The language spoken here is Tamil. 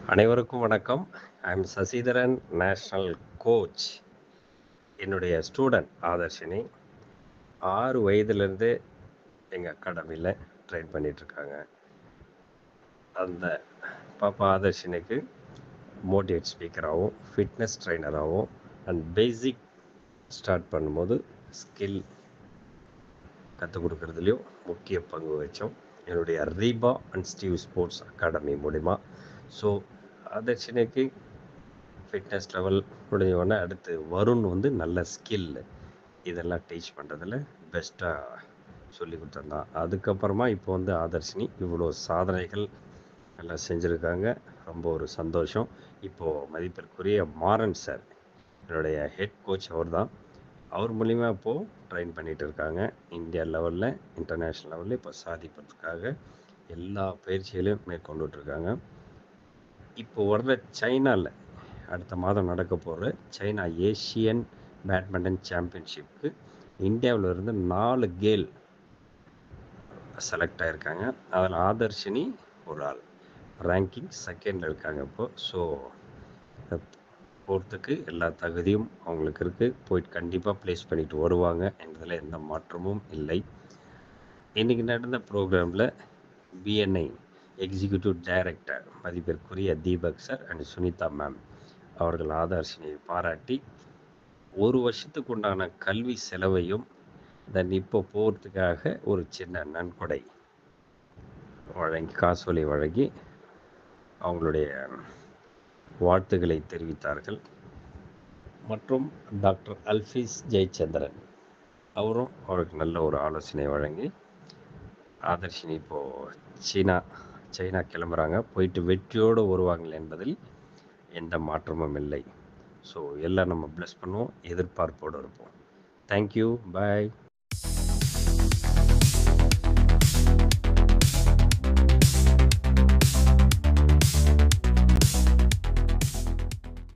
அனைவருக்கும் வணக்கம் I am Sasidharan national coach என்னுடைய ஸ்டூடெண்ட் ஆதர்ஷினி ஆறு வயதுலேருந்து எங்கள் அகாடமியில் ட்ரெயின் பண்ணிகிட்ருக்காங்க அந்த பாப்பா ஆதர்ஷினிக்கு மோட்டிவேட் ஸ்பீக்கராகவும் ஃபிட்னஸ் ட்ரைனராகவும் அண்ட் பேசிக் ஸ்டார்ட் பண்ணும்போது ஸ்கில் கற்றுக் கொடுக்குறதுலையும் முக்கிய பங்கு வச்சோம் என்னுடைய Reeba and Steve sports academy மூலிமா ஸோ ஆதர்ஷினிக்கு ஃபிட்னஸ் லெவல் முடிஞ்ச அடுத்து வருண் வந்து நல்ல ஸ்கில் இதெல்லாம் டீச் பண்ணுறதுல பெஸ்ட்டாக சொல்லி கொடுத்துருந்தான் அதுக்கப்புறமா இப்போ வந்து ஆதர்ஷினி இவ்வளோ சாதனைகள் எல்லாம் செஞ்சுருக்காங்க ரொம்ப ஒரு சந்தோஷம் இப்போது மதிப்பிற்குரிய மாறன் சார் என்னுடைய ஹெட் கோச் அவர் தான் அவர் மூலிமா இப்போது ட்ரெயின் பண்ணிகிட்டு இருக்காங்க இந்தியா லெவலில் இன்டர்நேஷ்னல் லெவலில் இப்போ சாதிப்பதற்காக எல்லா பயிற்சிகளையும் மேற்கொண்டுட்ருக்காங்க இப்போ வர்ற சைனாவில் அடுத்த மாதம் நடக்க போகிற சைனா ஏஷியன் பேட்மிண்டன் சாம்பியன்ஷிப்புக்கு இந்தியாவில் இருந்து நாலு கேல் செலக்ட் ஆகிருக்காங்க அதில் ஆதர்ஷினி ஒரு ஆள் ரேங்கிங் செகண்டில் இருக்காங்க இப்போது ஸோ போகிறதுக்கு எல்லா தகுதியும் அவங்களுக்கு இருக்குது போயிட்டு கண்டிப்பாக ப்ளேஸ் பண்ணிட்டு வருவாங்க என்பதில் எந்த மாற்றமும் இல்லை இன்றைக்கி நடந்த ப்ரோக்ராமில் பிஎன்ஐ எக்ஸிக்யூட்டிவ் டைரக்டர் மதிப்பிற்குரிய Deepak sir and Sunitha ma'am அவர்கள் ஆதர்ஷினியை பாராட்டி ஒரு வருஷத்துக்கு உண்டான கல்வி செலவையும் தென் இப்போ போகிறதுக்காக ஒரு சின்ன நன்கொடை வழங்கி காசோலை வழங்கி அவங்களுடைய வாழ்த்துக்களை தெரிவித்தார்கள் மற்றும் டாக்டர் அல்ஃபீஸ் ஜெயச்சந்திரன் அவரும் அவருக்கு நல்ல ஒரு ஆலோசனை வழங்கி ஆதர்ஷினி இப்போது சீனா சைனா கிளம்புறாங்க போயிட்டு வெற்றியோடு வருவாங்கள் என்பதில் எந்த மாற்றமும் இல்லை ஸோ எல்லாம் நம்ம ப்ளஸ் பண்ணுவோம் எதிர்பார்ப்போடு இருப்போம் தேங்க்யூ பாய்